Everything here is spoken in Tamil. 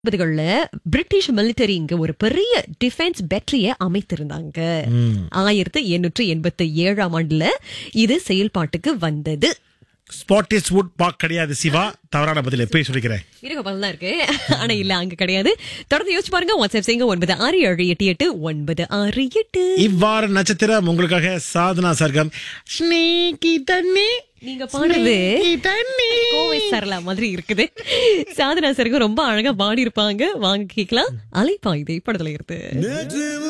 எண்பதுகள்ல பிரிட்டிஷ் மிலிட்டரி இங்க ஒரு பெரிய டிஃபென்ஸ் பேட்டரிய அமைத்திருந்தாங்க ஆயிரத்தி எண்ணூற்றி எண்பத்தி ஏழாம் ஆண்டுல இது செயல்பாட்டுக்கு வந்தது ஸ்பாட்டிஸ் வுட் பார்க் கிடையாது சிவா தவறான பதில் எப்பயும் சொல்லிக்கிறேன் இருக்க பதில் தான் இருக்கு ஆனா இல்ல அங்க கிடையாது தொடர்ந்து யோசிச்சு பாருங்க வாட்ஸ்அப் செய்யுங்க ஒன்பது ஆறு ஏழு எட்டு எட்டு ஒன்பது ஆறு எட்டு இவ்வாறு நட்சத்திரம் உங்களுக்காக சாதனா சர்க்கம் ஸ்னேகி தண்ணி நீங்க பாடுறது ஸ்னேகி தண்ணி கோவை சரளா மாதிரி இருக்குது சாதனா சருக்கு ரொம்ப அழகா பாடி இருப்பாங்க வாங்க கேட்கலாம் அலைப்பாயுதை படத்துல இருந்து